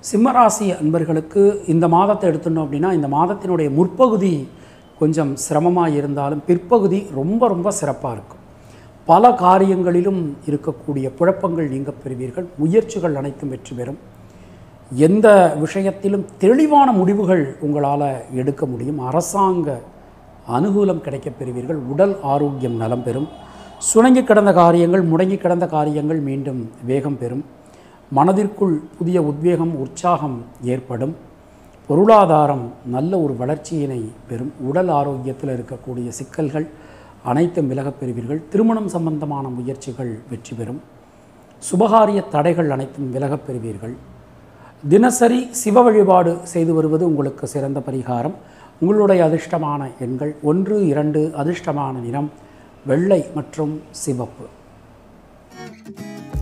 சிம்மராசி அன்பர்களுக்கு இந்த மாதத்தை எடுத்துட்டோம் அப்படின்னா இந்த மாதத்தினுடைய முற்பகுதி கொஞ்சம் சிரமமாக இருந்தாலும் பிற்பகுதி ரொம்ப ரொம்ப சிறப்பாக இருக்கும் பல காரியங்களிலும் இருக்கக்கூடிய குழப்பங்கள் நீங்கப் பெறுவீர்கள் முயற்சிகள் அனைத்தும் வெற்றி பெறும் எந்த விஷயத்திலும் தெளிவான முடிவுகள் உங்களால் எடுக்க முடியும் அரசாங்க அனுகூலம் கிடைக்கப் பெறுவீர்கள் உடல் ஆரோக்கியம் நலம் பெறும் சுணங்கி கிடந்த காரியங்கள் முடங்கி கிடந்த காரியங்கள் மீண்டும் வேகம் பெறும் மனதிற்குள் புதிய உத்வேகம் உற்சாகம் ஏற்படும் பொருளாதாரம் நல்ல ஒரு வளர்ச்சியினை பெறும் உடல் ஆரோக்கியத்தில் இருக்கக்கூடிய சிக்கல்கள் அனைத்தும் விலகப் பெறுவீர்கள் திருமணம் சம்பந்தமான முயற்சிகள் வெற்றி பெறும் சுபகாரிய தடைகள் அனைத்தும் விலகப் பெறுவீர்கள் தினசரி சிவ வழிபாடு செய்து வருவது உங்களுக்கு சிறந்த பரிகாரம் உங்களுடைய அதிர்ஷ்டமான எண்கள் ஒன்று இரண்டு அதிர்ஷ்டமான நிறம் வெள்ளை மற்றும் சிவப்பு